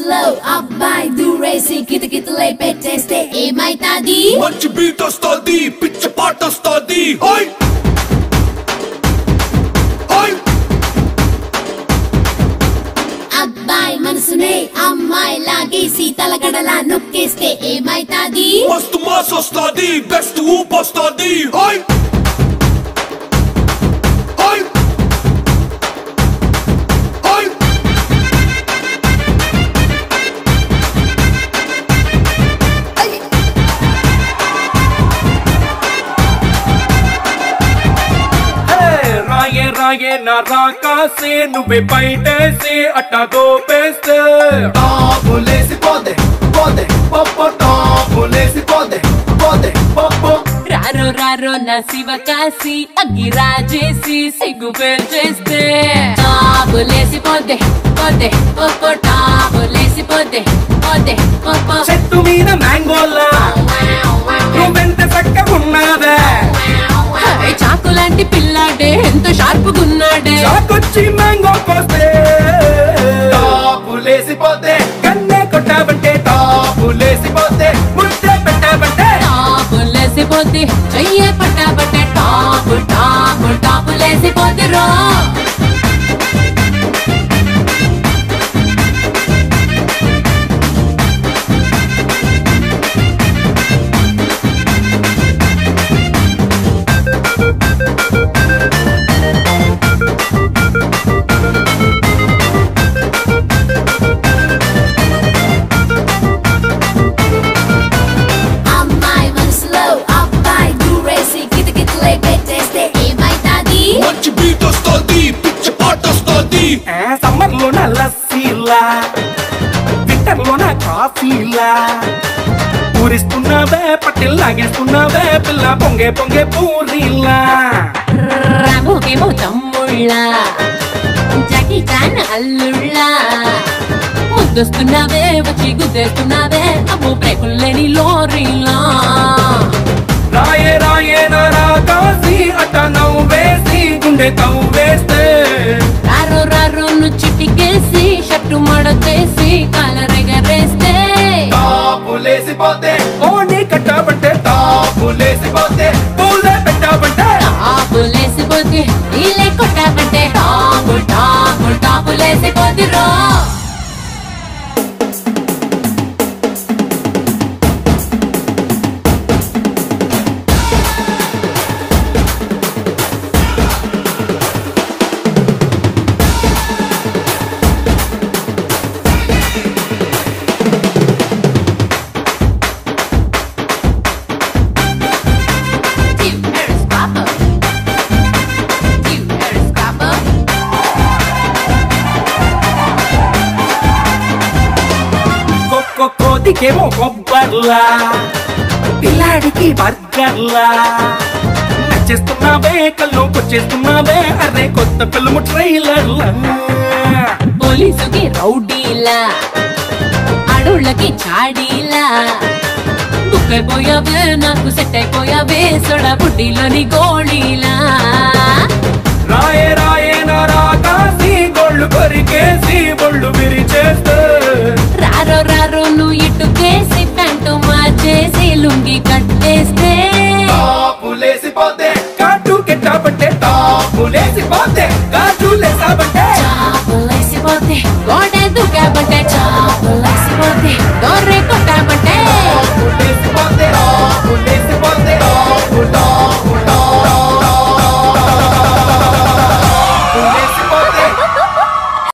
మనసులో అబ్బాయి దూరేసి కితకితలై పెట్టేస్తే ఏమైతాది మంచి బీట్ వస్తుంది పిచ్చ పాట వస్తుంది హాయ్ హాయ్ అబ్బాయి మనసునే అమ్మాయి లాగేసి తలగడలా నొక్కేస్తే ఏమైతాది మస్తు మాస్ వస్తుంది బెస్ట్ ఊప్ వస్తుంది హాయ్ హాయ్ హాయ్ హే, రాయే రాయే నా రాకాసే నువ్వే బయటేసి అట్టా దోపేస్తే టాపులేసి పోతే పోతే పప్పు టాపులేసి పోతే పోతే పప్పు రారో రారో నా శివ కాసి అగ్గి రాజేసి సిగ్గు పేరు చేస్తే టాపులేసి పోతే పోతే పొప్పో టాపులేసి పోతే పోతే పొప్పో చెట్టు మీద మ్యాంగోలా నువ్వెంత చక్కగున్నావే హే, చాకు లాంటి పిల్లాడే ఎంత షార్పుగున్నాడే చాకొచ్చి మ్యాంగో కోస్తే టాపులేసి పోతే కన్నే కొట్టావంటే టాపులేసి పోతే ముద్దే పెట్టావంటే టాపులేసి పోతే చెయ్యే పట్టాబట్టే టాపు టాపు టాపులేసి పోతే రో అమ్మాయి మనసులో అబ్బాయి దూరేసి కితకితలై పెట్టేస్తే ఏమైతాది మంచి బీట్ వస్తుంది పిచ్చ పాట వస్తుంది సమ్మర్ లోన లస్సీలా వింటర్ లోన కాఫీలా పూరిస్తున్నావే పట్టిల్ లాగేస్తున్నావే పిల్ల పొంగే పొంగే పూరీలా రాముకేమో తమ్ముళ్ళ జాకీ చాన్ అల్లుళ్ళ ముద్దొస్తున్నావే వచ్చి గుద్దేస్తున్నావే అమ్మో బ్రేకుల్లేని లోరీలా రాయే రాయే నరాకాసి అట్ట నవ్వేసి గుండె తవ్వేస్తే రారో రారో ను చిటికేసి షట్టు మడతేసి కాలరెగరేస్తే టాపులేసి పోతే ఓని కట్టావంటే టాపులేసి పోతే పూలే పెట్టావంటే టాపులేసిపోతే నీలే కొట్టాబంటే టాపు టాపు టాపులేసిపోతే రో You heard a scrapper. You heard a scrapper. కొక్క కోతికేమో కొబ్బర్లా పిల్లాడికి బర్గర్లా నచ్చేస్తున్నావే కళ్ళు కొచ్చేస్తున్నావే అరే కొత్త ఫిల్మ్ ట్రైలర్లా పోలీసుకి రౌడీలా అడవుళ్ళకి చాడీలా బుక్ అయిపోయావే నాకు సెట్ అయిపోయావే సొడ బుడ్డిలోని గోళీలా రాయే రాయే నరాకాసి గోళ్ళు కొరికేసి ఒళ్ళు విరిచేస్తే రారో రారో నువ్వు ఇటుకేసి ప్యాంటు మార్చేసి లుంగి కట్టేస్తే టాపులేసి పోతే కాటు కెట్టాబంటే టాపులేసి పోతే కాటు లేసాబంటే చాపులేసిపోతే గోడ దుకాబంటే